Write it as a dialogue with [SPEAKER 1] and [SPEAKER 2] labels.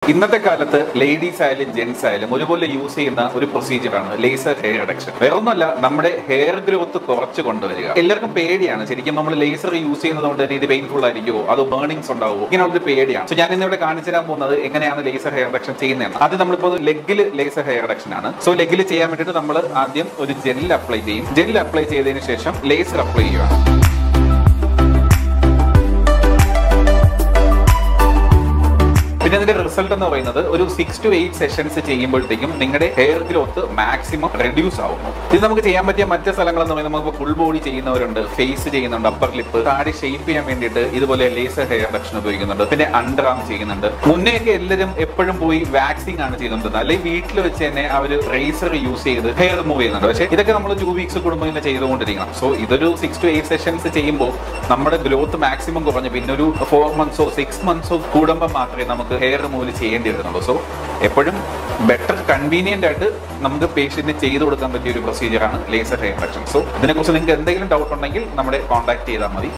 [SPEAKER 1] ഇന്നത്തെ കാലത്ത് ലേഡീസ് ആയാലും ജെന്റ്സ് ആയാലും ഒരുപോലെ യൂസ് ചെയ്യുന്ന ഒരു പ്രൊസീജിയറാണ് ലേസർ ഹെയർ റിഡക്ഷൻ വേറൊന്നുമല്ല നമ്മുടെ ഹെയർ ഗ്രോത്ത് കുറച്ച് കൊണ്ടുവരിക എല്ലാവർക്കും പേടിയാണ് ശരിക്കും നമ്മൾ ലേസർ യൂസ് ചെയ്യുന്നത് കൊണ്ട് തന്നെ ഇത് പെയിൻഫുൾ ആയിരിക്കുമോ അത് ബേണിങ്സ് ഉണ്ടാവുമോ ഇങ്ങനെയുള്ളൊരു പേടിയാണ് സോ ഞാൻ ഇന്നിവിടെ കാണിച്ചു തരാൻ പോകുന്നത് എങ്ങനെയാണ് ലേസർ ഹെയർ റിഡക്ഷൻ ചെയ്യുന്നതെന്ന് അത് നമ്മളിപ്പോൾ ലെഗിൽ ലേസർ ഹെയർ റിഡക്ഷൻ ആണ് സോ ലെഗിൽ ചെയ്യാൻ വേണ്ടിയിട്ട് നമ്മൾ ആദ്യം ഒരു ജെൽ അപ്ലൈ ചെയ്യും ജെൽ അപ്ലൈ ചെയ്തതിന് ശേഷം ലേസർ അപ്ലൈ ചെയ്യുകയാണ് പിന്നെ അതിന്റെ റിസൾട്ട് എന്ന് പറയുന്നത് ഒരു സിക്സ് ടു എയ്റ്റ് സെഷൻസ് ചെയ്യുമ്പോഴത്തേക്കും നിങ്ങളുടെ ഹെയർ ഗ്രോത്ത് മാക്സിമം റെഡ്യൂസ് ആവും ഇത് നമുക്ക് ചെയ്യാൻ പറ്റിയ മറ്റ് സ്ഥലങ്ങൾ എന്ന് പറയുന്നത് നമുക്ക് ഫുൾ ബോഡി ചെയ്യുന്നവരുണ്ട് ഫേസ് ചെയ്യുന്നുണ്ട് അപ്പർ ലിപ്പ് താടി ഷേപ്പ് ചെയ്യാൻ വേണ്ടിയിട്ട് ഇതുപോലെ ലേസർ ഹെയർ റിഡക്ഷൻ ഉപയോഗിക്കുന്നുണ്ട് പിന്നെ അണ്ടർ ആം ചെയ്യുന്നുണ്ട് മുന്നേയൊക്കെ എല്ലാവരും എപ്പോഴും പോയി വാക്സിംഗ് ആണ് ചെയ്തുകൊണ്ടിരുന്നത് അല്ലെങ്കിൽ വീട്ടിൽ വെച്ച് തന്നെ അവർ റേസർ യൂസ് ചെയ്ത് ഹെയർ റിമൂവ് ചെയ്യുന്നുണ്ട് പക്ഷേ ഇതൊക്കെ നമ്മൾ ടു വീക്സ് കൂടുമ്പോൾ ഇങ്ങനെ ചെയ്തുകൊണ്ടിരിക്കണം സോ ഇതൊരു സിക്സ് ടു എയ്റ്റ് സെഷൻസ് ചെയ്യുമ്പോൾ നമ്മുടെ ഗ്രോത്ത് മാക്സിമം കുറഞ്ഞു പിന്നെ ഒരു ഫോർ മന്ത്സോ സിക്സ് മന്ത്സോ കൂടുമ്പോൾ മാത്രമേ നമുക്ക് ഹെയർ റിമൂവൽ ചെയ്യേണ്ടി വരുന്നുള്ളൂ സോ എപ്പോഴും ബെറ്റർ കൺവീനിയന്റ് ആയിട്ട് നമുക്ക് പേഷ്യന്റിന് ചെയ്തു കൊടുക്കാൻ പറ്റിയ ഒരു പ്രൊസീജിയറാണ് ലേസർ ഹെയർ റിഡക്ഷൻ സോ ഇതിനെക്കുറിച്ച് നിങ്ങൾക്ക് എന്തെങ്കിലും ഡൗട്ട് ഉണ്ടെങ്കിൽ നമ്മളെ കോൺടാക്ട് ചെയ്താൽ മതി